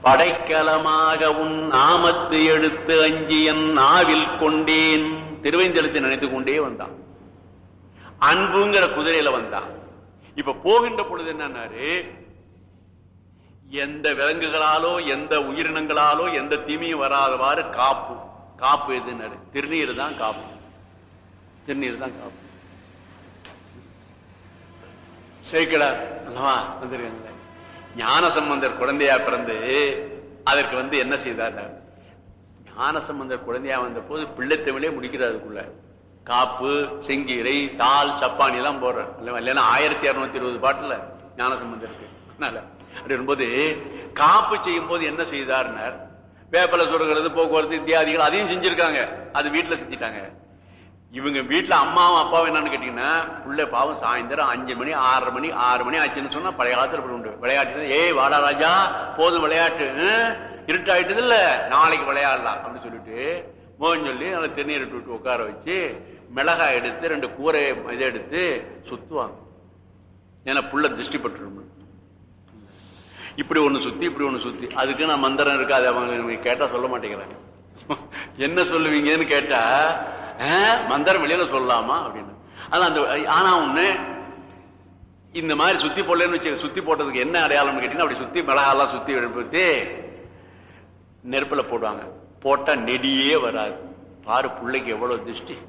படைக்கலமாக உன் நாமத்தை எடுத்து அஞ்சி என் நாவில் கொண்டேன் திருவைந்தெழுத்தை நினைத்து கொண்டே வந்தான் அன்புங்கிற குதிரையில வந்தான் இப்ப போகின்ற பொழுது என்னன்னாரு எந்த விலங்குகளாலோ எந்த உயிரினங்களாலோ எந்த தீமையும் வராதவாறு காப்பு காப்பு எதுனாரு திருநீர் தான் காப்பு திருநீர் தான் காப்பு சேர்க்கிறார் அல்லவா வந்திருக்காங்க ஞான சம்பந்தர் குழந்தையா பிறந்து அதற்கு வந்து என்ன செய்தார் ஞான சம்பந்தர் குழந்தையா வந்த போது பிள்ளைத்தமிழே முடிக்கிறார் அதுக்குள்ள காப்பு செங்கீரை தால் சப்பானி எல்லாம் போடுறார் இல்லைன்னா ஆயிரத்தி இருநூத்தி இருபது பாட்டுல ஞான சம்பந்தருக்கு அதனால அப்படி இருக்கும்போது காப்பு செய்யும் போது என்ன செய்தார்னர் வேப்பலை சுடுகிறது போக்குவரத்து இத்தியாதிகள் அதையும் செஞ்சிருக்காங்க அது வீட்டுல செஞ்சிட்டாங்க இவங்க வீட்டுல அம்மாவும் அப்பாவும் என்னன்னு கேட்டீங்கன்னா புள்ள பாவம் சாயந்தரம் அஞ்சு மணி ஆறரை மணி ஆறு மணி ஆச்சுன்னு சொன்னா பழைய காலத்துல இப்படி உண்டு விளையாட்டு ஏய் வாடா ராஜா போதும் விளையாட்டு ஹம், இருட்டாயிட்டது இல்ல நாளைக்கு விளையாடலாம் அப்படின்னு சொல்லிட்டு மோகன் சொல்லி நல்லா திருநீர் விட்டு உட்கார வச்சு மிளகாய் எடுத்து ரெண்டு கூரை இதை எடுத்து சுத்துவாங்க ஏன்னா புள்ள திருஷ்டி பட்டுரும் இப்படி ஒண்ணு சுத்தி இப்படி ஒண்ணு சுத்தி அதுக்கு நான் மந்திரம் இருக்கு அது அவங்க கேட்டா சொல்ல மாட்டேங்கிறாங்க என்ன சொல்லுவீங்கன்னு கேட்டா "ஆஹ், மந்திரம் வெளியில சொல்லலாமா அப்படின்னு ஆனா அந்த ஆனா ஒண்ணு இந்த மாதிரி சுத்தி போடலன்னு வச்சு சுத்தி போட்டதுக்கு என்ன அடையாளம்னு கேட்டீங்கன்னா அப்படி சுத்தி மிளகாலாம் சுத்தி எடுத்து நெருப்புல போடுவாங்க போட்டா நெடியே வராது பாரு பிள்ளைக்கு எவ்வளவு திருஷ்டி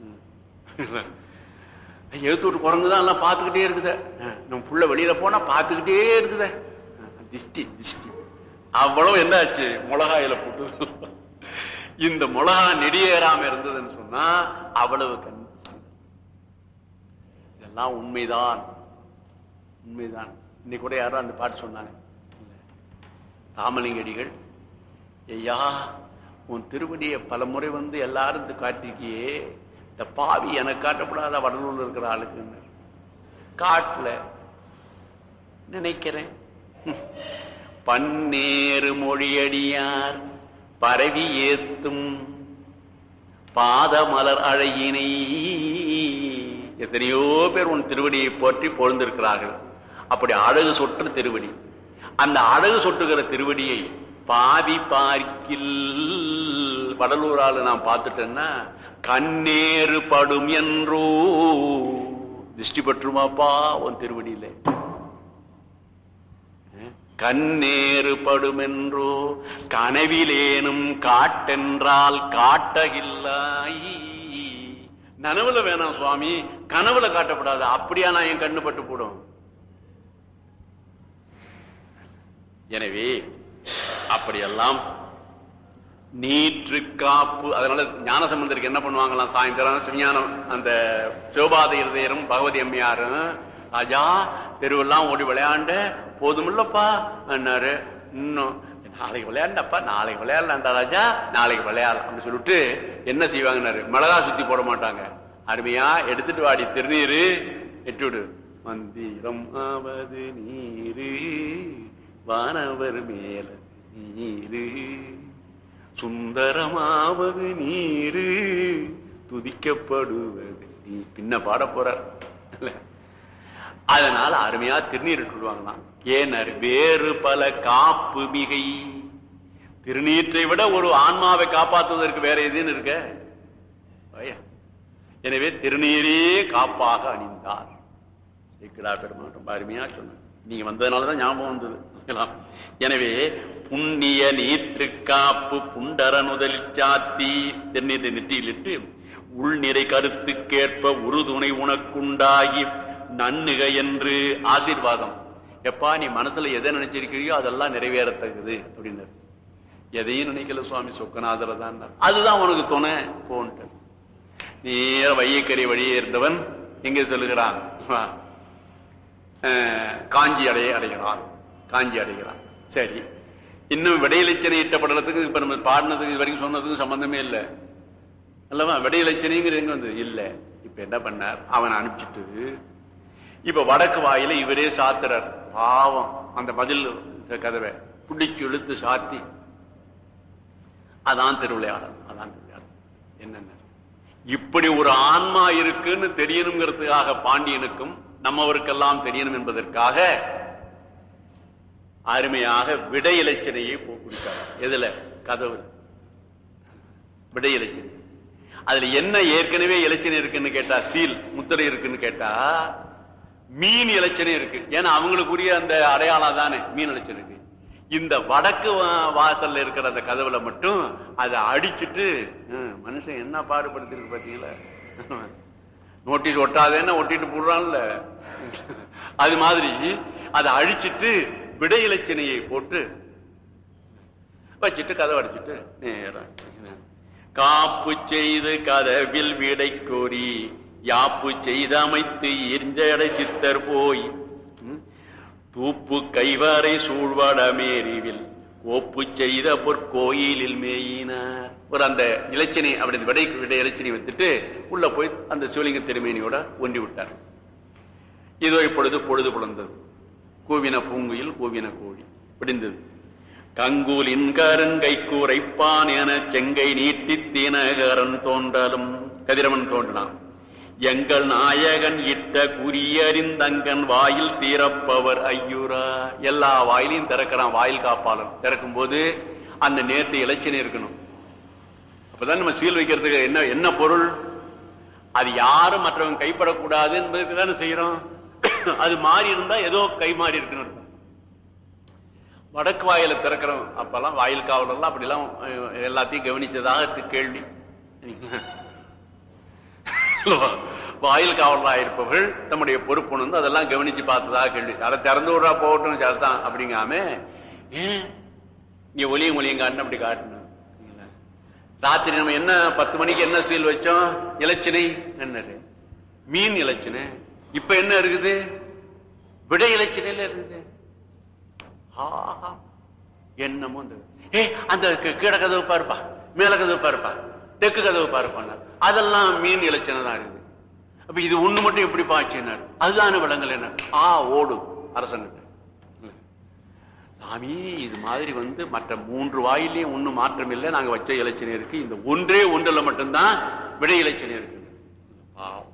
எழுத்து விட்டு குரங்கு தான் எல்லாம் பார்த்துக்கிட்டே இருக்குத நம்ம புள்ள வெளியில போனா பார்த்துக்கிட்டே இருக்குத திஷ்டி திஷ்டி அவ்வளவு என்ன ஆச்சு மிளகாயில போட்டு இந்த மிளகா நெடியேறாம இருந்ததுன்னு சொன்னா அவ்வளவு கண் இதெல்லாம் உண்மைதான் உண்மைதான் இன்னைக்கு கூட யாரும் அந்த பாட்டு சொன்னாங்க ராமலிங்கடிகள் ஐயா உன் திருவடியை பல முறை வந்து எல்லாரும் இந்த காட்டிருக்கியே இந்த பாவி எனக்கு காட்டப்படாத வடலூர்ல இருக்கிற ஆளுக்குன்னு காட்டல நினைக்கிறேன் பன்னேறு மொழியடியார் பரவி ஏத்தும் பாதமலர் அழகினை எத்தனையோ பேர் உன் திருவடியை போற்றி பொழுந்திருக்கிறார்கள் அப்படி அழகு சொற்ற திருவடி அந்த அழகு சொட்டுகிற திருவடியை பாவி பார்க்கில் வடலூரால நான் பார்த்துட்டேன்னா கண்ணேறு படும் என்றோ திருஷ்டி பற்றுமாப்பா உன் திருவடியில கண்ணேறு படுமென்றோ கனவிலேனும் காட்டென்றால் காட்டகில்லாய் நனவுல வேணாம் சுவாமி கனவுல காட்டப்படாது அப்படியா நான் என் கண்ணு பட்டு போடும் எனவே அப்படியெல்லாம் நீற்று காப்பு அதனால ஞான சம்பந்தருக்கு என்ன பண்ணுவாங்களாம் சாயந்தரம் சிவஞானம் அந்த சிவபாத இருதயரும் பகவதி அம்மையாரும் ராஜா தெருவெல்லாம் ஓடி விளையாண்ட போதுமில்லப்பா என்னாரு இன்னும் நாளைக்கு விளையாண்டப்பா நாளைக்கு விளையாடலாம்டா ராஜா நாளைக்கு விளையாடலாம் அப்படின்னு சொல்லிட்டு என்ன செய்வாங்கன்னாரு மிளகா சுத்தி போட மாட்டாங்க அருமையா எடுத்துட்டு வாடி திருநீரு எட்டுவிடு மந்திரம் ஆவது நீரு வானவர் மேல நீரு சுந்தரமாவது நீரு துதிக்கப்படுவது நீ பின்ன பாட போறார் இல்ல? அதனால அருமையா திருநீர் விடுவாங்களாம் ஏனர் வேறு பல காப்பு மிகை திருநீற்றை விட ஒரு ஆன்மாவை காப்பாற்றுவதற்கு வேற எதுன்னு இருக்க ஐயா. எனவே திருநீரே காப்பாக அணிந்தார் சேக்கிடா பெருமான் ரொம்ப அருமையா சொன்ன நீங்க வந்ததுனாலதான் ஞாபகம் வந்தது எல்லாம். எனவே புண்ணிய நீற்று காப்பு புண்டர முதலில் சாத்தி தென்னீரை நெற்றியிலிட்டு உள்நிறை கருத்துக்கேற்ப உறுதுணை உனக்குண்டாகி நன்னுக என்று ஆசீர்வாதம் எப்பா நீ மனசுல எதை நினைச்சிருக்கிறியோ அதெல்லாம் நிறைவேறத்தகுது அப்படின்னாரு எதையும் நினைக்கல சுவாமி சொக்கநாதர தான் அதுதான் உனக்கு துணை போன்ட்டு நேர வையக்கரை வழியே இருந்தவன் எங்கே சொல்லுகிறான் அஹ், காஞ்சி அடைய அடைகிறான் காஞ்சி அடைகிறான் சரி இன்னும் விடையிலச்சனை இட்ட படலத்துக்கு இப்ப நம்ம பாடினதுக்கு இது வரைக்கும் சொன்னதுக்கு சம்பந்தமே இல்லை அல்லவா விடையிலச்சனைங்கிற எங்க வந்து இல்ல இப்ப என்ன பண்ணார் அவன் அனுப்பிச்சிட்டு இப்ப வடக்கு வாயில இவரே சாத்துறார் பாவம் அந்த பதில் கதவை பிடிச்சு இழுத்து சாத்தி அதான் திருவிளையாடல் அதான் திருவிளையாடல் என்னென்ன இப்படி ஒரு ஆன்மா இருக்குன்னு தெரியணுங்கிறதுக்காக பாண்டியனுக்கும் நம்மவருக்கெல்லாம் தெரியணும் என்பதற்காக அருமையாக விடை இலச்சனையை குறித்தார் எதுல கதவு விடை இலச்சனை அதுல என்ன ஏற்கனவே இலச்சனை இருக்குன்னு கேட்டா சீல் முத்திரை இருக்குன்னு கேட்டா மீன் இலச்சனை இருக்கு ஏன்னா அவங்களுக்குரிய அந்த அடையாளம் தானே மீன் இலச்சனை இருக்கு இந்த வடக்கு வா- வாசல்ல இருக்கிற அந்த கதவுல மட்டும் அதை அடிச்சிட்டு ஹம், மனுஷன் என்ன பாடுபடுத்திருக்கு பாத்தீங்களா நோட்டீஸ் ஒட்டாதேன்னு ஒட்டிட்டு போடுறான்ல அது மாதிரி அதை அழிச்சிட்டு விடை இலச்சினையை போட்டு வச்சுட்டு கதவை அடிச்சிட்டு நேரா காப்பு செய்து கதவில் விடை கோரி யாப்பு செய்து அமைத்து எரிஞ்சடை சித்தர் போய் ம், தூப்பு கைவரை சூழ்வடமேறிவில் ஒப்பு செய்த பொற்கோயிலில் மேயினார் ஒரு அந்த இலச்சினை அப்படி அந்த விடை விடை இலச்சினை வைத்துட்டு உள்ள போய் அந்த சிவலிங்க திருமேனியோட ஒண்டி விட்டார் இதோ இப்பொழுது பொழுது புலந்தது கூவின பூங்குயில் கூவின கோழி பிடிந்தது கங்கூலின் கருங்கை கூரைப்பான் என செங்கை நீட்டி தீனகரன் தோன்றலும் கதிரவன் தோன்றினான் எங்கள் நாயகன் இட்ட குறியறிந்தங்கன் வாயில் தீரப்பவர் ஐயூரா எல்லா வாயிலையும் திறக்கிறான் வாயில் காப்பாளன் திறக்கும் போது அந்த நேர்த்தி இலச்சினை இருக்கணும் அப்பதான் நம்ம சீல் வைக்கிறதுக்கு என்ன என்ன பொருள் அது யாரும் மற்றவங்க கைப்படக்கூடாது என்பதுக்கு தானே செய்யறோம் அது மாறி இருந்தா ஏதோ கை மாறி இருக்குன்னு அர்த்தம். வடக்கு வாயில திறக்கிறோம் அப்பெல்லாம் வாயில் காவலெல்லாம் அப்படிலாம் அஹ், எல்லாத்தையும் கவனிச்சதாக தி- கேள்வி வாயில் காவலராக இருப்பவர்கள் தம்முடைய பொறுப்பு வந்து அதெல்லாம் கவனிச்சு பார்த்ததாக கேள்வி அதை திறந்து விடுறா போகட்டும் சேர்த்தான் அப்படிங்காம ஏன் இங்க ஒளியும் ஒளியும் காட்டணும் அப்படி காட்டணும் சரிங்களா? ராத்திரி நம்ம என்ன பத்து மணிக்கு என்ன சீல் வச்சோம் இலச்சினை என்னது மீன் இலச்சினை இப்ப என்ன இருக்குது விடை இலச்சினையில இருக்குது ஆஹா என்னமோ இந்த ஏ அந்த கீ- கீழ கதவு பாருப்பா மேல கதவு பாருப்பா தெற்கு கதவு பாருப்பாங்க அதெல்லாம் மீன் இலச்சனை தான் இருக்குது அப்ப இது ஒண்ணு மட்டும் எப்படி பாச்சுனார் அதுதான விலங்கல் என்ன ஆ ஓடு அரசனுக்கு சாமி இது மாதிரி வந்து மற்ற மூன்று வாயிலையும் ஒண்ணும் மாற்றம் இல்லை நாங்க வச்ச இலச்சனை இருக்கு இந்த ஒன்றே ஒன்றுல மட்டும்தான் விடை இலச்சனை இருக்கு பாவம்.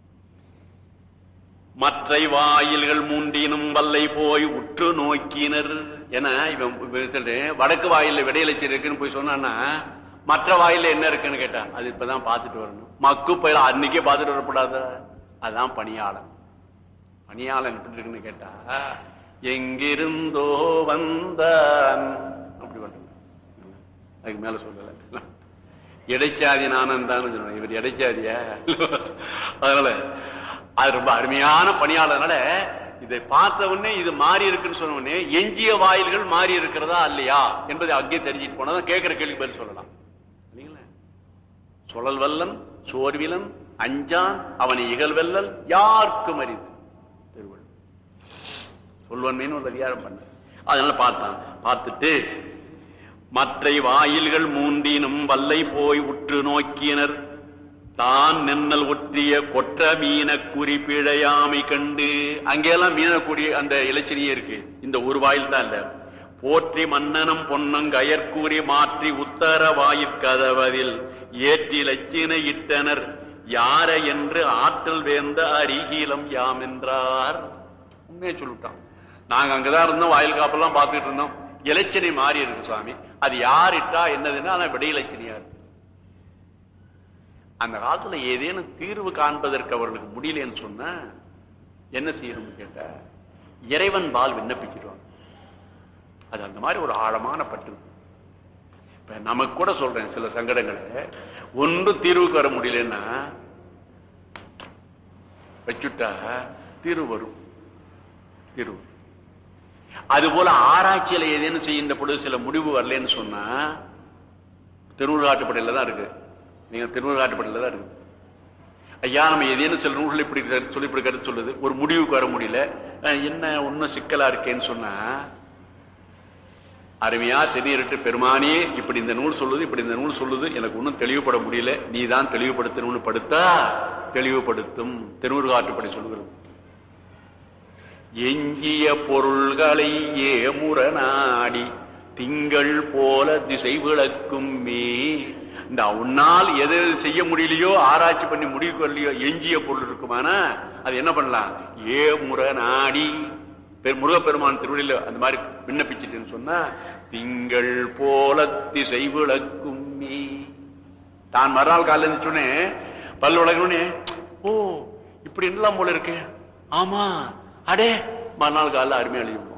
மற்றை வாயில்கள் மூண்டினும் வல்லை போய் உற்று நோக்கினர் என இவன் இவன் சொல்றேன் வடக்கு வாயில்ல விடையிலச்சி இருக்குன்னு போய் சொன்னான்னா மற்ற வாயில்ல என்ன இருக்குன்னு கேட்டான் அது இப்பதான் பார்த்துட்டு வரணும் மக்கு பயில அன்னைக்கே பார்த்துட்டு வரக்கூடாது அதான் பணியாளன் பணியாளன் எப்படி இருக்குன்னு கேட்டா எங்கிருந்தோ வந்தான் அப்படி பண்றான் அதுக்கு மேல சொல்லல இடைச்சாதி நானும் தான் இவர் இடைச்சாதியா அதனால அது ரொம்ப அருமையான பணியாளர்னால இதை பார்த்த உடனே இது மாறி இருக்குன்னு சொன்ன உடனே எஞ்சிய வாயில்கள் மாறி இருக்கிறதா இல்லையா என்பதை அங்கே தெரிஞ்சுட்டு போனா கேட்கிற கேள்வி பதில் சொல்லலாம் இல்லைங்களா சுழல் வல்லன் சோர்விலன் அஞ்சான் அவனை இகழ்வெல்லல் யாருக்கும் அரிது திருவள்ளுவர் சொல்வன்மைன்னு ஒரு அதிகாரம் பண்ண அதனால பார்த்தான் பார்த்துட்டு மற்றை வாயில்கள் மூண்டினும் வல்லை போய் உற்று நோக்கினர் தான் நென்னல் ஒற்றிய கொற்ற மீன குறி பிழையாமை கண்டு அங்கெல்லாம் மீனக்கூடிய அந்த இலச்சினியே இருக்கு இந்த ஒரு வாயில் தான் இல்ல போற்றி மன்னனம் பொன்னங் கயற்கூறி மாற்றி உத்தர வாயிற்கதவதில் ஏற்றி லட்சினை இட்டனர் யார என்று ஆற்றல் வேந்த அரிகீலம் யாம் என்றார் உண்மையை சொல்லிட்டான் நாங்க அங்கதான் இருந்தோம் வாயில் காப்பெல்லாம் பார்த்துட்டு இருந்தோம் இலச்சினை மாறி இருக்கு சுவாமி அது யார் இட்டா என்னதுன்னா ஆனா விடை இலச்சினியா இருக்கு அந்த காலத்துல ஏதேனும் தீர்வு காண்பதற்கு அவர்களுக்கு முடியலன்னு சொன்னா என்ன செய்யணும்னு கேட்டா இறைவன் பால் விண்ணப்பிச்சிருவாங்க அது அந்த மாதிரி ஒரு ஆழமான பற்று இப்ப நமக்கு கூட சொல்றேன் சில சங்கடங்களை ஒன்று தீர்வுக்கு வர முடியலன்னா வச்சுட்டா தீர்வு வரும் தீர்வு அது போல ஆராய்ச்சியில ஏதேனும் செய்கின்ற பொழுது சில முடிவு வரலன்னு சொன்னா திருவுருகாட்டுப்படையில தான் இருக்கு நீங்க திருவுருகாட்டுப்படையில தான் இருக்கு ஐயா நம்ம ஏதேனும் சில நூல்கள் இப்படி கருத்து சொல்லி இப்படி கருத்து சொல்லுது ஒரு முடிவுக்கு வர முடியல அஹ் என்ன ஒன்னும் சிக்கலா இருக்கேன்னு சொன்னா அருமையா தெரியட்டு பெருமானே இப்படி இந்த நூல் சொல்லுது இப்படி இந்த நூல் சொல்லுது எனக்கு ஒன்றும் தெளிவுபட முடியல நீ தான் தெளிவுபடுத்தணும்னு படுத்தா தெளிவுபடுத்தும் திருவுருகாட்டுப்படை சொல்லுகிறது எஞ்சிய பொருள்களை ஏமுற நாடி திங்கள் போல திசை விளக்கும் மே இந்த உன்னால் எது எது செய்ய முடியலையோ ஆராய்ச்சி பண்ணி முடிவு வரலையோ எஞ்சிய பொருள் இருக்குமானா அது என்ன பண்ணலாம் ஏமுற நாடி பெரு- முருகப்பெருமான் திருவடியில அந்த மாதிரி விண்ணப்பிச்சிட்டுன்னு சொன்னா திங்கள் போல திசை விளக்கும் நீ தான் மறுநாள் காலையில இருந்துச்சுனே பல் விளக்கணுனே ஓ இப்படி எல்லாம் போல இருக்கு ஆமா அடே மறுநாள் காலைல அருமையா எழுதிவிடுவோம்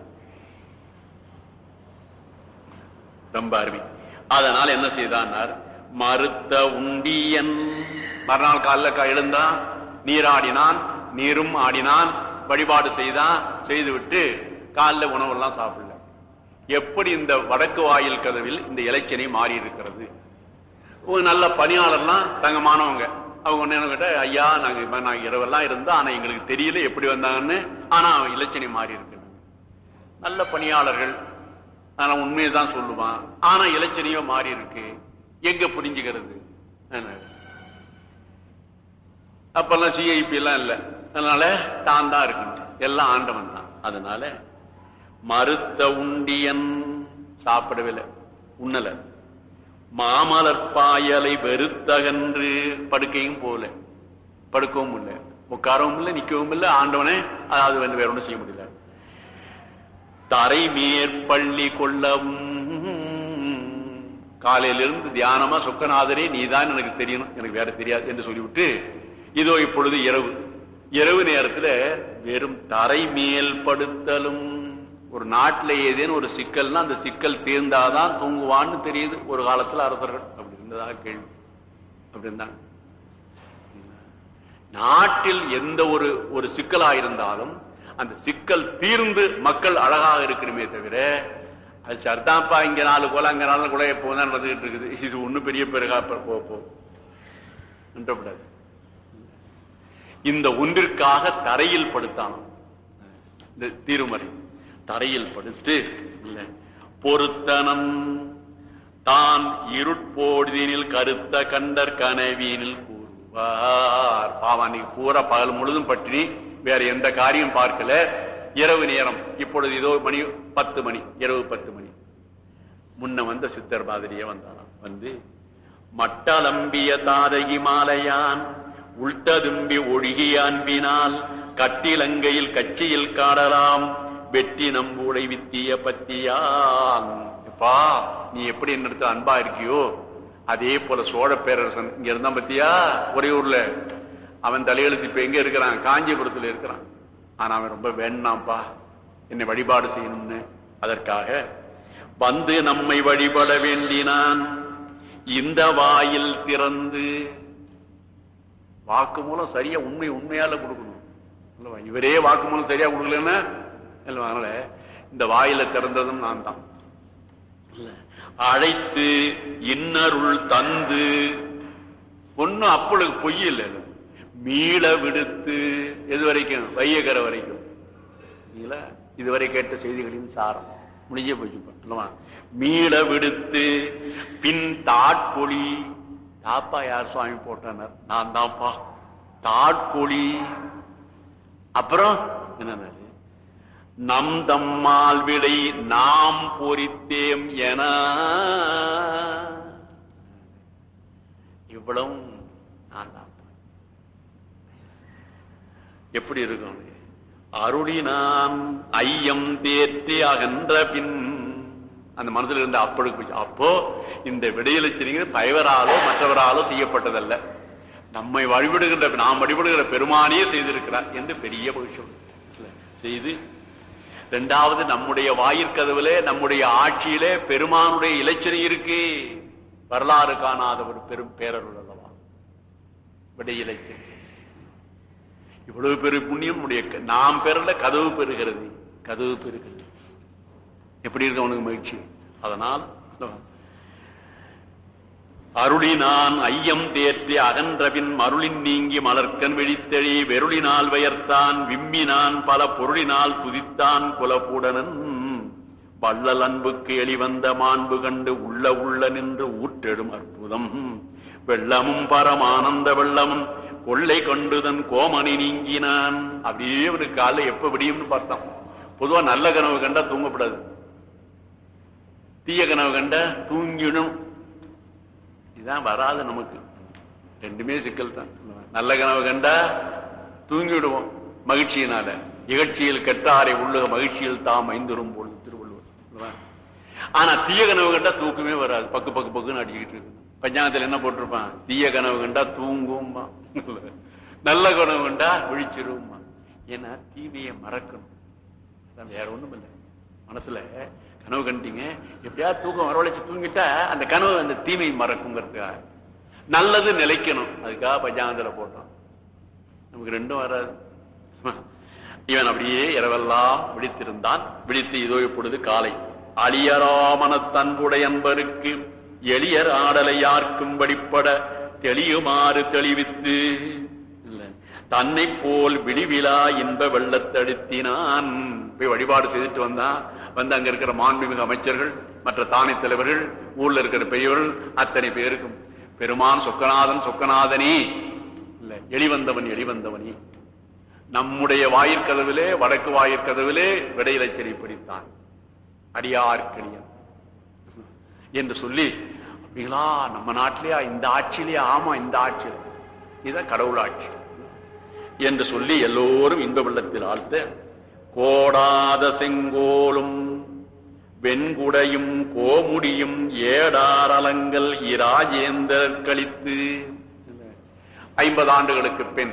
ரொம்ப அருமை அதனால என்ன செய்தான்னார் மறுத்த உண்டியன் மறுநாள் காலைல க- எழுந்தான் நீராடினான் நீரும் ஆடினான் வழிபாடு செய்தான் செய்துவிட்டு காலைல உணவெல்லாம் சாப்பிடல எப்படி இந்த வடக்கு வாயில் கதவில் இந்த இலச்சினை மாறி இருக்கிறது ஒரு நல்ல பணியாளர்லாம் தங்கமானவங்க அவங்க ஒண்ணு என்ன கேட்டா ஐயா நாங்க இது மாதிரி நாங்க இரவெல்லாம் இருந்தா ஆனா எங்களுக்கு தெரியல எப்படி வந்தாங்கன்னு ஆனா அவன் இலச்சினை மாறி இருக்கு நல்ல பணியாளர்கள் ஆனா உண்மையை தான் சொல்லுவான் ஆனா இலச்சனையோ மாறி இருக்கு எங்க புரிஞ்சுக்கிறது என்ன? அப்பெல்லாம் சிஐபி எல்லாம் இல்ல அதனால தான் தான் இருக்கணும் எல்லாம் ஆண்டவன் தான் அதனால மறுத்த உண்டியன் சாப்பிடவில்லை உண்ணல மாமலர் பாயலை வெறுத்தகன்று படுக்கையும் போல படுக்கவும் இல்லை உட்காரவும் இல்லை நிக்கவும் இல்லை ஆண்டவனே அதாவது வந்து வேற ஒண்ணும் செய்ய முடியல தரை மேற்பள்ளி கொள்ளவும் காலையிலிருந்து தியானமா சொக்கநாதரே நீதான் எனக்கு தெரியணும் எனக்கு வேற தெரியாது என்று சொல்லிவிட்டு இதோ இப்பொழுது இரவு இரவு நேரத்துல வெறும் தரை மேல் படுத்தலும் ஒரு நாட்டுல ஏதேனும் ஒரு சிக்கல்னா அந்த சிக்கல் தீர்ந்தாதான் தூங்குவான்னு தெரியுது ஒரு காலத்துல அரசர்கள் அப்படி இருந்ததா கேள்வி அப்படி இருந்தாங்க நாட்டில் எந்த ஒரு ஒரு சிக்கலா இருந்தாலும் அந்த சிக்கல் தீர்ந்து மக்கள் அழகாக இருக்கணுமே தவிர அது சரிதான்ப்பா இங்க நாலு கோல அங்க நாலு கூட எப்போ தான் நடந்துகிட்டு இருக்குது இது ஒண்ணும் பெரிய பெருகா போ போ என்றப்படாது இந்த ஒன்றிற்காக தரையில் படுத்தான் இந்த தீருமறை தரையில் படுத்து இல்ல பொருத்தனம் தான் இருட்போடுதினில் கருத்த கண்டர் கனவீனில் கூறுவார் பாவா நீ பூரா பகல் முழுதும் பட்டினி வேற எந்த காரியம் பார்க்கல இரவு நேரம் இப்பொழுது இதோ மணி பத்து மணி இரவு பத்து மணி முன்ன வந்த சித்தர் மாதிரியே வந்தாராம் வந்து மட்டலம்பிய தாதகி மாலையான் உள்ததும்பி ஒழுகி அன்பினால் கட்டிலங்கையில் கட்சியில் காடலாம் வெட்டி நம்பூளை வித்திய பத்தியான் எப்பா நீ எப்படி என்னிடத்துல அன்பா இருக்கியோ அதே போல சோழ பேரரசன் இங்க இருந்தான் பத்தியா ஒரே ஊர்ல அவன் தலையெழுத்து இப்ப எங்க இருக்கிறான் காஞ்சிபுரத்துல இருக்கிறான் ஆனா அவன் ரொம்ப வேணாம்ப்பா என்னை வழிபாடு செய்யணும்னு அதற்காக வந்து நம்மை வழிபட வேண்டினான் இந்த வாயில் திறந்து வாக்கு மூலம் சரியா உண்மை உண்மையால கொடுக்கணும் அல்லவா? இவரே வாக்கு மூலம் சரியா கொடுக்கலன்னா அல்லவா? அதனால இந்த வாயில திறந்ததும் நான் தான் இல்ல. அழைத்து இன்னருள் தந்து ஒன்னும் அப்பளுக்கு பொய் இல்லை மீள விடுத்து எது வரைக்கும் வையகரை வரைக்கும் இல்லைங்களா? இதுவரை கேட்ட செய்திகளின் சாரம் முடிஞ்சே போச்சு இப்ப, அல்லவா? மீள விடுத்து பின் தாட்பொழி தாப்பா யார் சுவாமி போட்டனர் நான் தான்ப்பா தாட்பொழி அப்புறம் என்ன நம் தம்மால் விடை நாம் பொறித்தேம் என இவ்வளவும் நான் தான் எப்படி இருக்கும் அருளினான் ஐயம் தேற்றி அகன்ற பின் அந்த மனசுல இருந்த அப்பழுக்கு போச்சு. அப்போ இந்த விடையளிச்சிருங்க பயவராலோ மற்றவராலோ செய்யப்பட்டதல்ல நம்மை வழிபடுகின்ற நாம் வழிபடுகிற பெருமானே செய்திருக்கிறார் என்று பெரிய பகிஷம் செய்து இரண்டாவது நம்முடைய வாயிற்கதவுல நம்முடைய ஆட்சியிலே பெருமானுடைய இலச்சனை இருக்கு வரலாறு காணாத ஒரு பெரும் பேரருள் அல்லவா விடை இலச்சனை இவ்வளவு பெரிய புண்ணியம் நம்முடைய க- நாம் பெறல கதவு பெறுகிறது கதவு பெறுகிறது எப்படி இருக்கு அவனுக்கு மகிழ்ச்சி அதனால் அருளினான் ஐயம் தேற்றி அகன்றபின் மருளின் நீங்கி மலர்க்கன் விழித்தெழி வெருளினால் வயர்த்தான் விம்மினான் பல பொருளினால் துதித்தான் குலபூடனன் வள்ளல் அன்புக்கு எளிவந்த மாண்பு கண்டு உள்ள உள்ள நின்று ஊற்றெடும் அற்புதம் வெள்ளமும் பரமானந்த வெள்ளமும் கொள்ளை கொண்டுதன் கோமணி நீங்கினான் அப்படியே ஒரு காலை எப்ப விடியும்னு பார்த்தான் பொதுவா நல்ல கனவு கண்டா தூங்கப்படாது தீய கனவு கண்டா தூங்கிடும் இதுதான் வராது நமக்கு ரெண்டுமே சிக்கல் தான் நல்ல கனவு கண்டா தூங்கி விடுவோம் மகிழ்ச்சியினால இகழ்ச்சியில் கெட்டாரை உள்ளுக மகிழ்ச்சியில் தாம் ஐந்துரும் பொழுது திருவள்ளுவர் அல்லவா? ஆனா தீய கனவு கண்டா தூக்கமே வராது பக்கு பக்கு பக்குன்னு அடிச்சுக்கிட்டு இருக்கு பஞ்சாங்கத்துல என்ன போட்டிருப்பான் தீய கனவு கண்டா தூங்கும்பா நல்ல கனவு கண்டா விழிச்சிருமா ஏன்னா தீமையை மறக்கணும் அதான் வேற ஒண்ணும் இல்லை மனசுல கனவு கண்டீங்க எப்படியாவது தூக்கம் வரவழைச்சு தூங்கிட்டா அந்த கனவு அந்த தீமை மறக்குங்கிறதுக்காக நல்லது நிலைக்கணும் அதுக்காக பஞ்சாங்கத்துல போட்டோம் நமக்கு ரெண்டும் வராது இவன் அப்படியே இரவெல்லாம் விழித்திருந்தான் விழித்து இதோ இப்பொழுது காலை அழியராமன தன்புடைய அன்பருக்கு எளியர் ஆடலை யார்க்கும் வழிபட தெளியுமாறு தெளிவித்து இல்ல தன்னை போல் விழிவிழா இன்ப வெள்ளத்தடுத்தினான் போய் வழிபாடு செய்துட்டு வந்தான் வந்து அங்க இருக்கிற மாண்புமிகு அமைச்சர்கள் மற்ற தானை தலைவர்கள் ஊர்ல இருக்கிற பெரியவர்கள் அத்தனை பேருக்கும் பெருமான் சொக்கநாதன் சொக்கநாதனே இல்ல எளிவந்தவன் எளிவந்தவனே நம்முடைய வாயிற்கதவிலே வடக்கு வாயிற்கதவிலே விடையிலச்சரி படித்தான் அடியார்க்கடியன் என்று சொல்லி அப்படிங்களா நம்ம நாட்டிலேயா இந்த ஆட்சியிலேயே ஆமா இந்த ஆட்சி இதுதான் கடவுள் ஆட்சி என்று சொல்லி எல்லோரும் இன்ப வெள்ளத்தில் ஆழ்த்த கோடாத செங்கோலும் வெண்குடையும் கோமுடியும் ஏடாரலங்கள் இராஜேந்தர் கழித்து ஐம்பது ஆண்டுகளுக்கு பின்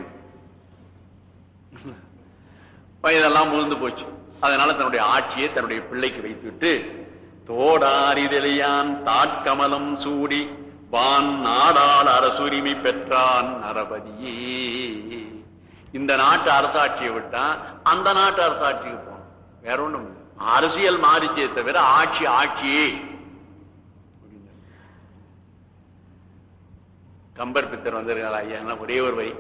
வயதெல்லாம் முழுந்து போச்சு அதனால தன்னுடைய ஆட்சியை தன்னுடைய பிள்ளைக்கு வைத்துவிட்டு தோடாரிதழியான் தாட்கமலம் சூடி வான் நாடாள் அரசுரிமை பெற்றான் நரபதியே இந்த நாட்டு அரசாட்சியை விட்டான் அந்த நாட்டு அரசாட்சிக்கு போனோம் வேற ஒண்ணும் இல்லை. அரசியல் மாறிச்சே தவிர ஆட்சி ஆட்சியே கம்பர் பித்தர் வந்திருக்காளா ஐயா எல்லாம் ஒரே ஒரு வரி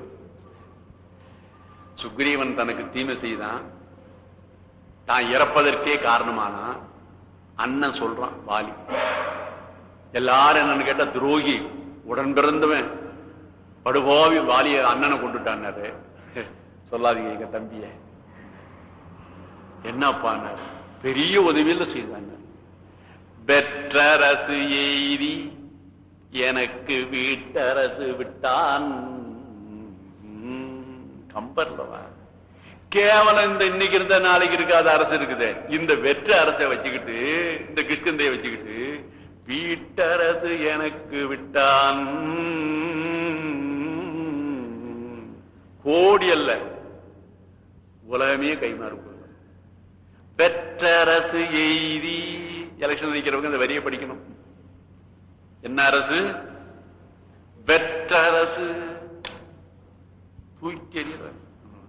சுக்ரீவன் தனக்கு தீமை செய்தான் தான் இறப்பதற்கே காரணமானா அண்ணன் சொல்றான் வாலி எல்லாரும் என்னன்னு கேட்டா துரோகி உடன் பிறந்தவன் படுகோவி வாலிய அண்ணனை கொண்டுட்டான்னாரு சொல்லாதீங்க எங்க தம்பிய என்னப்பான்னாரு பெரிய உதவியில செய்தாங்க பெற்றரசு எய்தி எனக்கு வீட்டரசு விட்டான் கம்பர்லவா கேவலம் இந்த இன்னைக்கு இருந்த நாளைக்கு இருக்காத அரசு இருக்குது இந்த வெற்ற அரசை வச்சுக்கிட்டு இந்த கிஷ்கந்தைய வச்சுக்கிட்டு வீட்டரசு எனக்கு விட்டான் கோடி அல்ல உலகமே கைமாறு பெற்றரசு எய்தி எலெக்ஷன் நிற்கிறவங்க இந்த வரியை படிக்கணும் என்ன அரசு வெற்றரசு தூக்கி எறியறார்.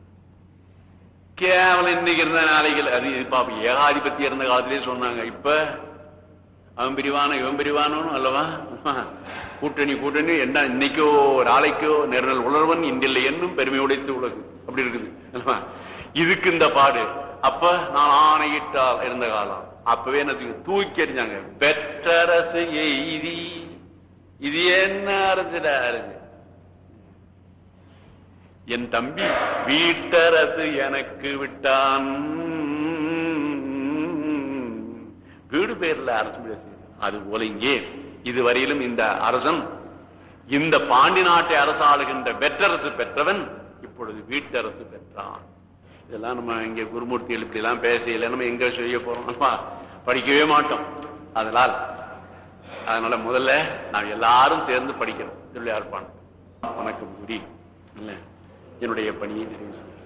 கேவலம் இன்னைக்கு இருந்த நாளைக்கு இல்ல. அது பாப்ப ஏகாதிபத்தியம் இருந்த காலத்திலே சொன்னாங்க இப்ப அவன் பிரிவான இவன் பிரிவானோன்னு அல்லவா கூட்டணி கூட்டணி என்ன இன்னைக்கோ நாளைக்கோ நெருநல் உணர்வன் இன்றில்லை என்னும் பெருமை உடைத்து உலகு அப்படி இருக்குது அல்லவா? இதுக்கு இந்த பாடு அப்ப நான் ஆணையிட்டால் இருந்த காலம் அப்பவே என்ன தூக்கி- தூக்கி எறிஞ்சாங்க பெற்றரசு எய்தி இது என்ன அரசுடா அரசு என் தம்பி வீட்டரசு எனக்கு விட்டான் வீடு பேர்ல அரசு பேசு அது போல இங்கே இதுவரையிலும் இந்த அரசன் இந்த பாண்டி நாட்டை அரசாளுகின்ற வெற்றரசு பெற்றவன் இப்பொழுது வீட்டரசு பெற்றான் இதெல்லாம் நம்ம இங்க குருமூர்த்திகள் இப்படி எல்லாம் பேசல நம்ம எங்க செய்ய போறோம் நம்ம படிக்கவே மாட்டோம் அதனால் அதனால முதல்ல நாம் எல்லாரும் சேர்ந்து படிக்கிறோம் திருவிளையார்ப்பான் வணக்கம் கூறி இல்ல என்னுடைய பணியை நிறைவு செய்கிறேன்.